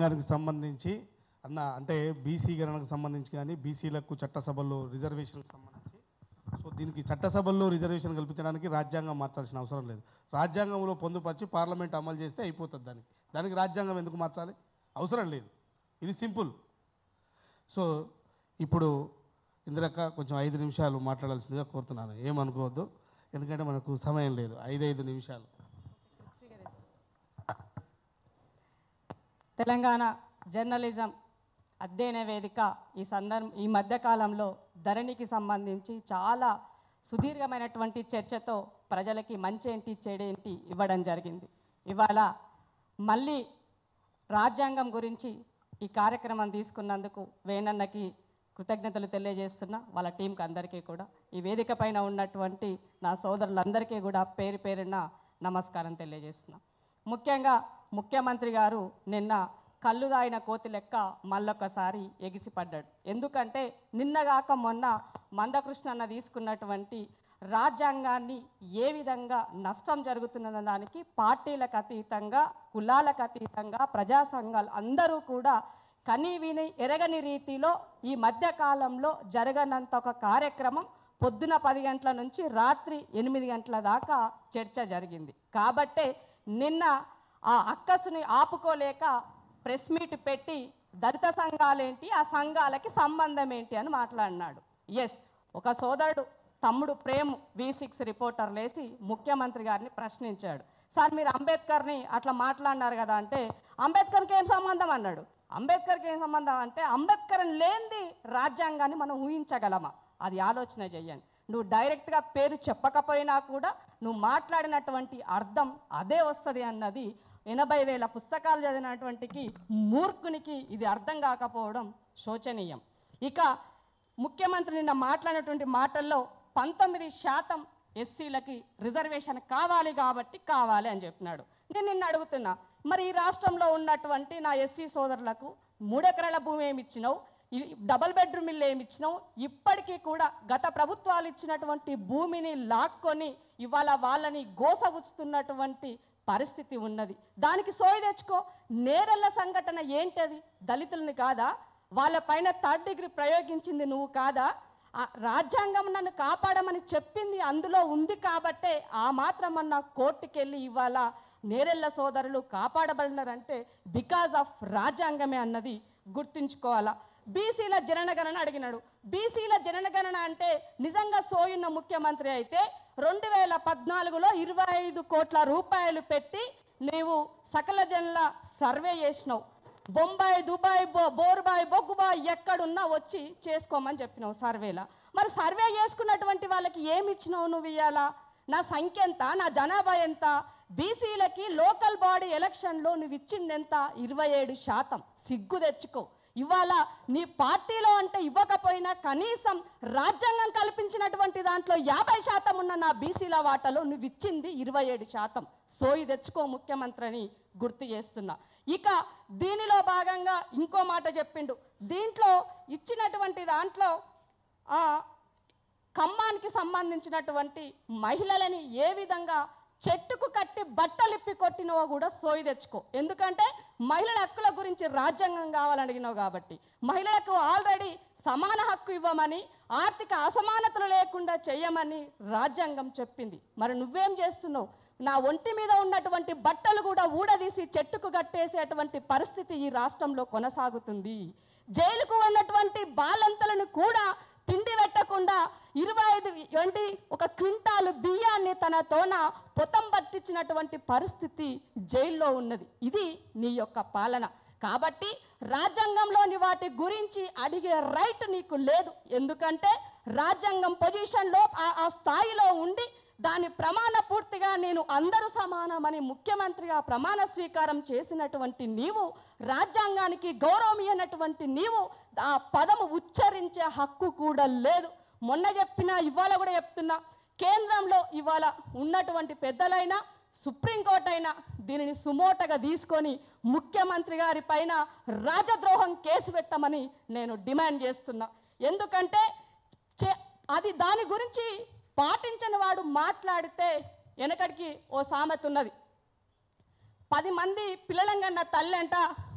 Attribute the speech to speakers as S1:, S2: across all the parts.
S1: రాజ్యాంగానికి సంబంధించి అన్న అంటే బీసీ గణనకు సంబంధించి కానీ బీసీలకు చట్టసభల్లో రిజర్వేషన్కి సంబంధించి సో దీనికి చట్టసభల్లో రిజర్వేషన్ కల్పించడానికి రాజ్యాంగం మార్చాల్సిన అవసరం లేదు రాజ్యాంగంలో పొందుపరిచి పార్లమెంట్ అమలు చేస్తే అయిపోతుంది దానికి దానికి రాజ్యాంగం ఎందుకు మార్చాలి అవసరం లేదు ఇది సింపుల్ సో ఇప్పుడు ఇందిరక్క కొంచెం ఐదు నిమిషాలు మాట్లాడాల్సిందిగా కోరుతున్నాను ఏమనుకోవద్దు ఎందుకంటే మనకు సమయం లేదు ఐదైదు నిమిషాలు
S2: తెలంగాణ జర్నలిజం అధ్యయన వేదిక ఈ సందర్భ ఈ మధ్యకాలంలో ధరణికి సంబంధించి చాలా సుదీర్ఘమైనటువంటి చర్చతో ప్రజలకి మంచి ఏంటి చెడేంటి ఇవ్వడం జరిగింది ఇవాళ మళ్ళీ రాజ్యాంగం గురించి ఈ కార్యక్రమం తీసుకున్నందుకు వేణన్నకి కృతజ్ఞతలు తెలియజేస్తున్నా వాళ్ళ టీంకి అందరికీ కూడా ఈ వేదిక పైన ఉన్నటువంటి నా సోదరులందరికీ కూడా పేరు పేరున నమస్కారం తెలియజేస్తున్నా ముఖ్యంగా ముఖ్యమంత్రి గారు నిన్న కళ్ళు దాయిన కోతి లెక్క మళ్ళొకసారి ఎగిసిపడ్డాడు ఎందుకంటే నిన్నగాక మొన్న మందకృష్ణ అన్న తీసుకున్నటువంటి రాజ్యాంగాన్ని ఏ విధంగా నష్టం జరుగుతున్న దానికి పార్టీలకు అతీతంగా కులాలకు అతీతంగా ప్రజా సంఘాలు అందరూ కూడా కని విని ఎరగని రీతిలో ఈ మధ్య కాలంలో జరగనంత ఒక కార్యక్రమం పొద్దున పది గంటల నుంచి రాత్రి ఎనిమిది గంటల దాకా చర్చ జరిగింది కాబట్టే నిన్న ఆ అక్కసుని ఆపుకోలేక ప్రెస్ మీట్ పెట్టి దళిత సంఘాలేంటి ఆ సంఘాలకి సంబంధం ఏంటి అని మాట్లాడినాడు ఎస్ ఒక సోదరుడు తమ్ముడు ప్రేమ్ వి సిక్స్ రిపోర్టర్ లేసి ముఖ్యమంత్రి గారిని ప్రశ్నించాడు సార్ మీరు అంబేద్కర్ని అట్లా మాట్లాడినారు కదా అంటే అంబేద్కర్కి ఏం సంబంధం అన్నాడు అంబేద్కర్కి ఏం సంబంధం అంటే అంబేద్కర్ లేనిది రాజ్యాంగాన్ని మనం ఊహించగలమా అది ఆలోచన చెయ్యండి నువ్వు డైరెక్ట్గా పేరు చెప్పకపోయినా కూడా నువ్వు మాట్లాడినటువంటి అర్థం అదే వస్తుంది అన్నది ఎనభై వేల పుస్తకాలు చదివినటువంటికి మూర్ఖునికి ఇది అర్థం కాకపోవడం శోచనీయం ఇక ముఖ్యమంత్రి నిన్న మాట్లాడినటువంటి మాటల్లో పంతొమ్మిది శాతం ఎస్సీలకి రిజర్వేషన్ కావాలి కాబట్టి కావాలి అని చెప్పినాడు నేను నిన్ను అడుగుతున్నా మరి ఈ రాష్ట్రంలో ఉన్నటువంటి నా ఎస్సీ సోదరులకు మూడెకరాల భూమి ఏమి ఇచ్చినావు ఈ డబల్ బెడ్రూమ్ ఇల్లు ఏమి ఇచ్చినావు ఇప్పటికీ కూడా గత ప్రభుత్వాలు ఇచ్చినటువంటి భూమిని లాక్కొని ఇవాళ వాళ్ళని గోసగుచ్చుతున్నటువంటి పరిస్థితి ఉన్నది దానికి సోయి తెచ్చుకో నేరెళ్ళ సంఘటన ఏంటది దళితుల్ని కాదా వాళ్ళ పైన థర్డ్ డిగ్రీ ప్రయోగించింది నువ్వు కాదా ఆ రాజ్యాంగం నన్ను కాపాడమని చెప్పింది అందులో ఉంది కాబట్టే ఆ మాత్రం అన్న కోర్టుకెళ్ళి ఇవాళ నేరెళ్ళ సోదరులు కాపాడబడినారంటే బికాజ్ ఆఫ్ రాజ్యాంగమే అన్నది గుర్తుంచుకోవాలా బీసీల జనగణన అడిగినాడు బీసీల జనగణన అంటే నిజంగా సోయున్న ముఖ్యమంత్రి అయితే రెండు వేల పద్నాలుగులో ఇరవై ఐదు కోట్ల రూపాయలు పెట్టి నీవు సకల జనుల సర్వే చేసినావు బొంబాయి దుబాయ్ బో బోర్బాయ్ బొగ్గుబాయ్ ఎక్కడున్నా వచ్చి చేసుకోమని చెప్పినావు సర్వేలా మరి సర్వే చేసుకున్నటువంటి వాళ్ళకి ఏమి ఇచ్చినావు నువ్వు ఇయ్యాలా నా సంఖ్య ఎంత నా జనాభా ఎంత బీసీలకి లోకల్ బాడీ ఎలక్షన్లో నువ్వు ఇచ్చింది ఎంత ఇరవై ఏడు శాతం సిగ్గు తెచ్చుకో ఇవాళ నీ పార్టీలో అంటే ఇవ్వకపోయినా కనీసం రాజ్యాంగం కల్పించినటువంటి దాంట్లో యాభై శాతం ఉన్న నా బీసీల వాటలో నువ్వు ఇచ్చింది ఇరవై ఏడు శాతం సోయి తెచ్చుకో ముఖ్యమంత్రి అని గుర్తు చేస్తున్నా ఇక దీనిలో భాగంగా ఇంకో మాట చెప్పిండు దీంట్లో ఇచ్చినటువంటి దాంట్లో ఆ, ఖమ్మానికి సంబంధించినటువంటి మహిళలని ఏ విధంగా చెట్టుకు కట్టి బట్టలిప్పి కొట్టినవో కూడా సోయి తెచ్చుకో ఎందుకంటే మహిళల హక్కుల గురించి రాజ్యాంగం కావాలని అడిగినావు కాబట్టి మహిళలకు ఆల్రెడీ సమాన హక్కు ఇవ్వమని ఆర్థిక అసమానతలు లేకుండా చేయమని రాజ్యాంగం చెప్పింది మరి నువ్వేం చేస్తున్నావు నా ఒంటి మీద ఉన్నటువంటి బట్టలు కూడా ఊడదీసి చెట్టుకు కట్టేసేటువంటి పరిస్థితి ఈ రాష్ట్రంలో కొనసాగుతుంది జైలుకు ఉన్నటువంటి బాలంతలను కూడా తిండి పెట్టకుండా ఇరవై ఐదు ఏంటి ఒక క్వింటాలు బియ్యాన్ని తన తోన పొతం పట్టించినటువంటి పరిస్థితి జైల్లో ఉన్నది ఇది నీ యొక్క పాలన కాబట్టి రాజ్యాంగంలోని వాటి గురించి అడిగే రైట్ నీకు లేదు ఎందుకంటే రాజ్యాంగం పొజిషన్లో ఆ- ఆ స్థాయిలో ఉండి దాని ప్రమాణ పూర్తిగా నేను అందరూ సమానమని ముఖ్యమంత్రిగా ప్రమాణ స్వీకారం చేసినటువంటి నీవు రాజ్యాంగానికి గౌరవమీయనటువంటి నీవు ఆ పదము ఉచ్చరించే హక్కు కూడా లేదు మొన్న చెప్పినా ఇవాళ కూడా చెప్తున్నా కేంద్రంలో ఇవాళ ఉన్నటువంటి పెద్దలైనా సుప్రీంకోర్టు అయినా దీనిని సుమోటగా తీసుకొని ముఖ్యమంత్రి గారి పైన రాజద్రోహం కేసు పెట్టమని నేను డిమాండ్ చేస్తున్నా ఎందుకంటే చే- అది దాని గురించి పాటించని వాడు మాట్లాడితే వెనకడికి ఓ సామెత ఉన్నది పది మంది పిల్లలంగన్న తల్లి అంట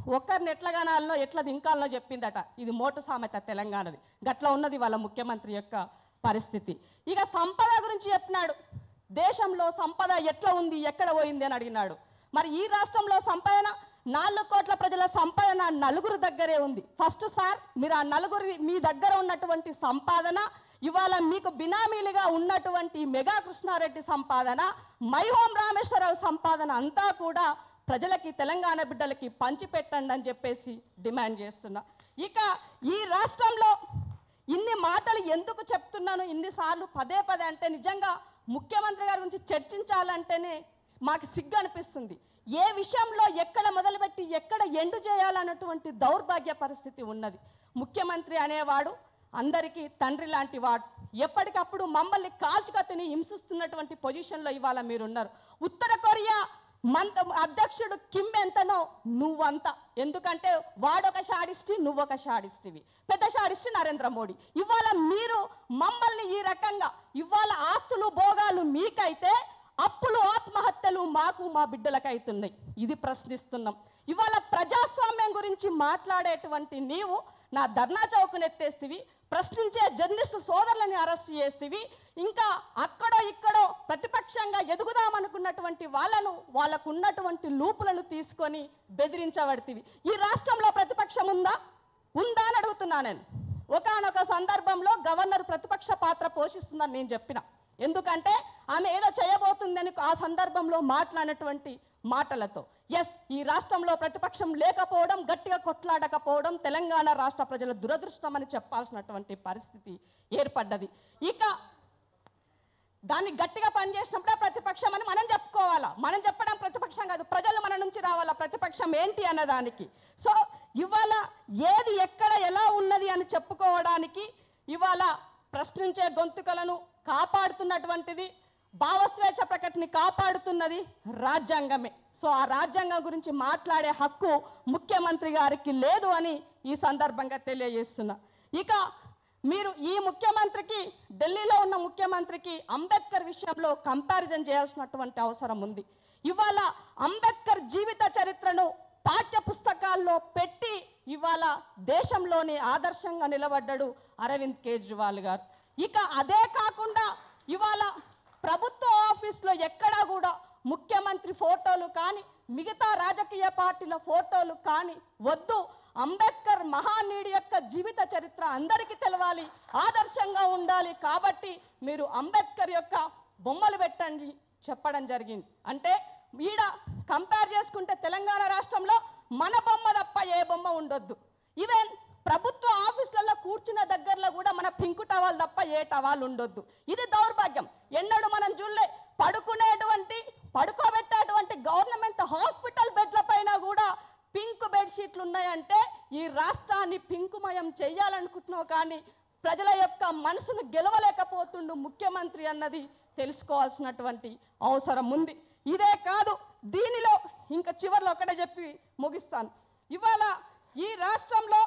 S2: ఒక్కరిని ఎట్లా కనాలనో ఎట్లా దింకాలనో చెప్పిందట ఇది మోటు సామెత తెలంగాణది గట్ల ఉన్నది వాళ్ళ ముఖ్యమంత్రి యొక్క పరిస్థితి ఇక సంపద గురించి చెప్పినాడు దేశంలో సంపద ఎట్లా ఉంది ఎక్కడ పోయింది అని అడిగినాడు మరి ఈ రాష్ట్రంలో సంపాదన నాలుగు కోట్ల ప్రజల సంపాదన నలుగురు దగ్గరే ఉంది ఫస్ట్ సార్ మీరు ఆ నలుగురి మీ దగ్గర ఉన్నటువంటి సంపాదన ఇవాళ మీకు బినామీలుగా ఉన్నటువంటి మెగా కృష్ణారెడ్డి సంపాదన మైహోం రామేశ్వరరావు సంపాదన అంతా కూడా ప్రజలకి తెలంగాణ బిడ్డలకి పంచిపెట్టండి అని చెప్పేసి డిమాండ్ చేస్తున్నా ఇక ఈ రాష్ట్రంలో ఇన్ని మాటలు ఎందుకు చెప్తున్నాను ఇన్నిసార్లు పదే పదే అంటే నిజంగా ముఖ్యమంత్రి గారి గురించి చర్చించాలంటేనే మాకు సిగ్గు అనిపిస్తుంది ఏ విషయంలో ఎక్కడ మొదలుపెట్టి ఎక్కడ ఎండు చేయాలన్నటువంటి దౌర్భాగ్య పరిస్థితి ఉన్నది ముఖ్యమంత్రి అనేవాడు అందరికీ తండ్రి లాంటి వాడు ఎప్పటికప్పుడు మమ్మల్ని కాల్చుకతిని హింసిస్తున్నటువంటి పొజిషన్లో ఇవాళ మీరున్నారు ఉత్తర కొరియా మంత అధ్యక్షుడు కిమ్ ఎంతనో నువ్వంత ఎందుకంటే వాడొక షాడిస్టి నువ్వొక షాడిస్టివి పెద్ద షాడిస్టి నరేంద్ర మోడీ ఇవాళ మీరు మమ్మల్ని ఈ రకంగా ఇవాళ ఆస్తులు భోగాలు మీకైతే అప్పులు ఆత్మహత్యలు మాకు మా బిడ్డలకు అవుతున్నాయి ఇది ప్రశ్నిస్తున్నాం ఇవాళ ప్రజాస్వామ్యం గురించి మాట్లాడేటువంటి నీవు నా ధర్నా చౌకను ఎత్తేస్తివి ప్రశ్నించే జర్నలిస్టు సోదరులని అరెస్ట్ చేస్తేవి ఇంకా అక్కడో ఇక్కడో ప్రతిపక్షంగా ఎదుగుదామనుకున్నటువంటి వాళ్ళను వాళ్ళకు ఉన్నటువంటి లూపులను తీసుకొని బెదిరించబడితివి ఈ రాష్ట్రంలో ప్రతిపక్షం ఉందా ఉందా అని అడుగుతున్నా నేను ఒకానొక సందర్భంలో గవర్నర్ ప్రతిపక్ష పాత్ర పోషిస్తుందని నేను చెప్పిన ఎందుకంటే ఆమె ఏదో చేయబోతుందని ఆ సందర్భంలో మాట్లాడినటువంటి మాటలతో ఎస్ ఈ రాష్ట్రంలో ప్రతిపక్షం లేకపోవడం గట్టిగా కొట్లాడకపోవడం తెలంగాణ రాష్ట్ర ప్రజల దురదృష్టం అని చెప్పాల్సినటువంటి పరిస్థితి ఏర్పడ్డది ఇక దాన్ని గట్టిగా పనిచేసినప్పుడే ప్రతిపక్షం అని మనం చెప్పుకోవాలా మనం చెప్పడం ప్రతిపక్షం కాదు ప్రజలు మన నుంచి రావాలా ప్రతిపక్షం ఏంటి అన్నదానికి సో ఇవాళ ఏది ఎక్కడ ఎలా ఉన్నది అని చెప్పుకోవడానికి ఇవాళ ప్రశ్నించే గొంతుకలను కాపాడుతున్నటువంటిది భావస్వేచ్ఛ ప్రకటన కాపాడుతున్నది రాజ్యాంగమే సో ఆ రాజ్యాంగం గురించి మాట్లాడే హక్కు ముఖ్యమంత్రి గారికి లేదు అని ఈ సందర్భంగా తెలియజేస్తున్నా ఇక మీరు ఈ ముఖ్యమంత్రికి ఢిల్లీలో ఉన్న ముఖ్యమంత్రికి అంబేద్కర్ విషయంలో కంపారిజన్ చేయాల్సినటువంటి అవసరం ఉంది ఇవాళ అంబేద్కర్ జీవిత చరిత్రను పాఠ్య పుస్తకాల్లో పెట్టి ఇవాళ దేశంలోనే ఆదర్శంగా నిలబడ్డాడు అరవింద్ కేజ్రీవాల్ గారు ఇక అదే కాకుండా ఇవాళ ప్రభుత్వ ఆఫీస్లో ఎక్కడా కూడా ముఖ్యమంత్రి ఫోటోలు కానీ మిగతా రాజకీయ పార్టీల ఫోటోలు కానీ వద్దు అంబేద్కర్ మహానీయుడి యొక్క జీవిత చరిత్ర అందరికీ తెలవాలి ఆదర్శంగా ఉండాలి కాబట్టి మీరు అంబేద్కర్ యొక్క బొమ్మలు పెట్టండి చెప్పడం జరిగింది అంటే ఈడ కంపేర్ చేసుకుంటే తెలంగాణ రాష్ట్రంలో మన బొమ్మ తప్ప ఏ బొమ్మ ఉండొద్దు ఈవెన్ ప్రభుత్వ ఆఫీసులలో కూర్చున్న దగ్గరలో కూడా మన పింకు టవాల్ తప్ప ఏ టవాల్ ఉండొద్దు ఇది దౌర్భాగ్యం ఎన్నడూ మనం చూడలే పడుకునేటువంటి పడుకోబెట్టేటువంటి గవర్నమెంట్ హాస్పిటల్ బెడ్ల పైన కూడా పింక్ బెడ్షీట్లు ఉన్నాయంటే ఈ రాష్ట్రాన్ని పింకుమయం చేయాలనుకుంటున్నావు కానీ ప్రజల యొక్క మనసును గెలవలేకపోతుండు ముఖ్యమంత్రి అన్నది తెలుసుకోవాల్సినటువంటి అవసరం ఉంది ఇదే కాదు దీనిలో ఇంకా చివరిలో ఒకటే చెప్పి ముగిస్తాను ఇవాళ ఈ రాష్ట్రంలో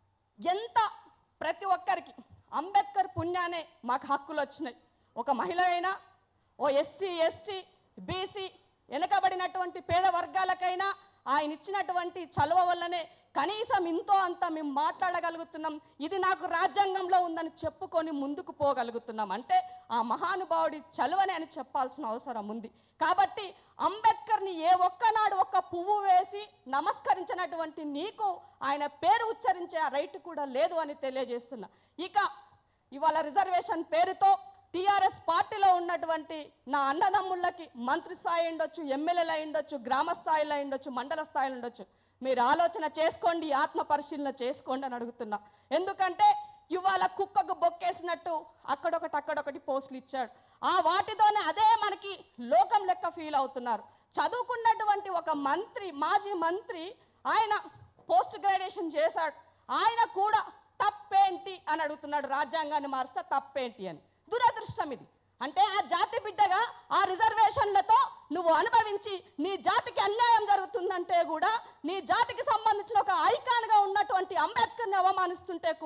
S2: ఎంత ప్రతి ఒక్కరికి అంబేద్కర్ పుణ్యానే మాకు హక్కులు వచ్చినాయి ఒక మహిళ అయినా ఓ ఎస్సీ ఎస్టీ బీసీ వెనుకబడినటువంటి పేద వర్గాలకైనా ఆయన ఇచ్చినటువంటి చలువ వల్లనే కనీసం ఇంతో అంత మేము మాట్లాడగలుగుతున్నాం ఇది నాకు రాజ్యాంగంలో ఉందని చెప్పుకొని ముందుకు పోగలుగుతున్నాం అంటే ఆ మహానుభావుడి చలువనే అని చెప్పాల్సిన అవసరం ఉంది కాబట్టి అంబేద్కర్ని ఏ ఒక్కనాడు ఒక్క పువ్వు వేసి నమస్కరించినటువంటి నీకు ఆయన పేరు ఉచ్చరించే ఆ రైట్ కూడా లేదు అని తెలియజేస్తున్నా ఇక ఇవాళ రిజర్వేషన్ పేరుతో టీఆర్ఎస్ పార్టీలో ఉన్నటువంటి నా అన్నదమ్ముళ్ళకి మంత్రి స్థాయి ఉండొచ్చు ఎమ్మెల్యేలు అయి ఉండొచ్చు గ్రామ స్థాయిలో అయి ఉండొచ్చు మండల స్థాయిలో ఉండొచ్చు మీరు ఆలోచన చేసుకోండి ఆత్మ పరిశీలన చేసుకోండి అని అడుగుతున్నా ఎందుకంటే ఇవాళ కుక్కకు బొక్కేసినట్టు అక్కడొకటి అక్కడొకటి పోస్టులు ఇచ్చాడు ఆ వాటితోనే అదే మనకి లోకం లెక్క ఫీల్ అవుతున్నారు చదువుకున్నటువంటి ఒక మంత్రి మాజీ మంత్రి ఆయన పోస్ట్ గ్రాడ్యుయేషన్ చేశాడు ఆయన కూడా తప్పేంటి అని అడుగుతున్నాడు రాజ్యాంగాన్ని మారుస్తే తప్పేంటి అని దురదృష్టం ఇది అంటే ఆ జాతి బిడ్డగా ఆ రిజర్వేషన్లతో నువ్వు అనుభవించి నీ జాతికి అన్యాయం జరుగుతుందంటే కూడా నీ జాతికి సంబంధించిన ఒక ఐకాన్గా ఉన్నటువంటి అంబేద్కర్ని అవమానిస్తుంటే కూడా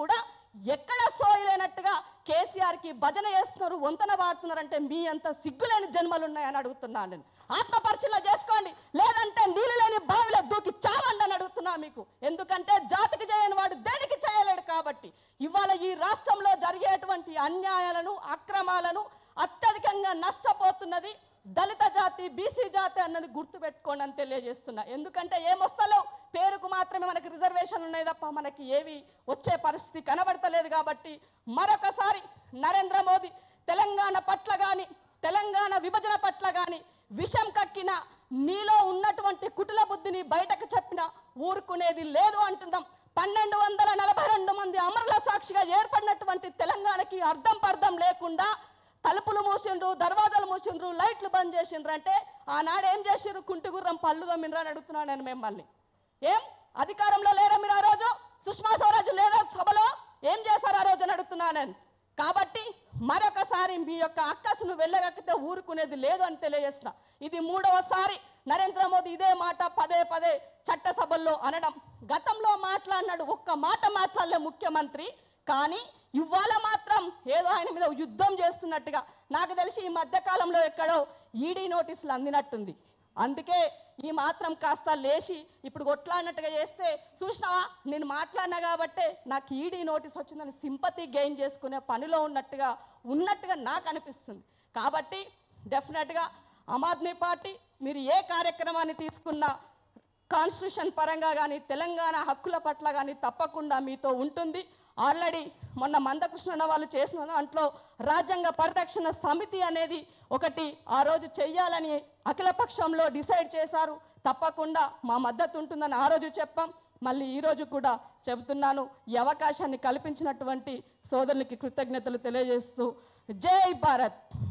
S3: ఎక్కడ సోయలేనట్టుగా కేసీఆర్కి భజన చేస్తున్నారు వంతన పాడుతున్నారంటే మీ అంత సిగ్గులేని జన్మలు ఉన్నాయని అడుగుతున్నాను నేను ఆత్మ పరిశీలన చేసుకోండి లేదంటే నీళ్ళు లేని బావిలో దూకి చావండి అని అడుగుతున్నా మీకు ఎందుకంటే జాతికి చేయని వాడు దేనికి చేయలేడు కాబట్టి ఇవాళ ఈ రాష్ట్రంలో జరిగేటువంటి అన్యాయాలను అక్రమాలను అత్యధికంగా నష్టపోతున్నది దళిత జాతి బీసీ జాతి అన్నది గుర్తుపెట్టుకోండి అని తెలియజేస్తున్నా ఎందుకంటే ఏమొస్తలో పేరుకు మాత్రమే మనకి రిజర్వేషన్ ఉన్నాయి తప్ప మనకి ఏవి వచ్చే పరిస్థితి కనబడతలేదు కాబట్టి మరొకసారి నరేంద్ర మోదీ తెలంగాణ పట్ల కానీ తెలంగాణ విభజన పట్ల కానీ విషం కక్కిన నీలో ఉన్నటువంటి కుటుల బుద్ధిని బయటకు చెప్పిన ఊరుకునేది లేదు అంటున్నాం పన్నెండు వందల నలభై రెండు మంది అమరుల సాక్షిగా ఏర్పడినటువంటి తెలంగాణకి అర్థం పర్థం లేకుండా తలుపులు మూసిండ్రు దర్వాజాలు మూసిండ్రు లైట్లు బంద్ చేసిండ్రు అంటే ఆనాడు ఏం చేసిండ్రు కుంటిగుర్రం పళ్ళు దమ్మిండ్రు అని అడుగుతున్నాను నేను మిమ్మల్ని ఏం అధికారంలో లేరా మీరు ఆ రోజు సుష్మా స్వరాజ్ లేదా సభలో ఏం చేశారు ఆ రోజు అని అడుగుతున్నాను నేను కాబట్టి మరొకసారి మీ యొక్క అక్కసును వెళ్ళగక్కితే ఊరుకునేది లేదు అని తెలియజేస్తున్నా ఇది మూడవసారి నరేంద్ర మోదీ ఇదే మాట పదే పదే చట్టసభల్లో అనడం గతంలో మాట్లాడినాడు ఒక్క మాట మాట్లాడలే ముఖ్యమంత్రి కానీ ఇవాళ మాత్రం ఏదో ఆయన మీద యుద్ధం చేస్తున్నట్టుగా నాకు తెలిసి ఈ మధ్యకాలంలో ఎక్కడో ఈడీ నోటీసులు అందినట్టుంది అందుకే ఈ మాత్రం కాస్త లేచి ఇప్పుడు కొట్లాడినట్టుగా చేస్తే చూసినావా నేను మాట్లాడినా కాబట్టే నాకు ఈడీ నోటీస్ వచ్చిందని సింపతి గెయిన్ చేసుకునే పనిలో ఉన్నట్టుగా ఉన్నట్టుగా నాకు అనిపిస్తుంది కాబట్టి డెఫినెట్గా ఆమ్ ఆద్మీ పార్టీ మీరు ఏ కార్యక్రమాన్ని తీసుకున్నా కాన్స్టిట్యూషన్ పరంగా కానీ తెలంగాణ హక్కుల పట్ల కానీ తప్పకుండా మీతో ఉంటుంది ఆల్రెడీ మొన్న మందకృష్ణ వాళ్ళు చేసిన దాంట్లో రాజ్యాంగ పరిరక్షణ సమితి అనేది ఒకటి ఆ రోజు చెయ్యాలని అఖిలపక్షంలో డిసైడ్ చేశారు తప్పకుండా మా మద్దతు ఉంటుందని ఆ రోజు చెప్పాం మళ్ళీ ఈ రోజు కూడా చెబుతున్నాను ఈ అవకాశాన్ని కల్పించినటువంటి సోదరులకి కృతజ్ఞతలు తెలియజేస్తూ జై భారత్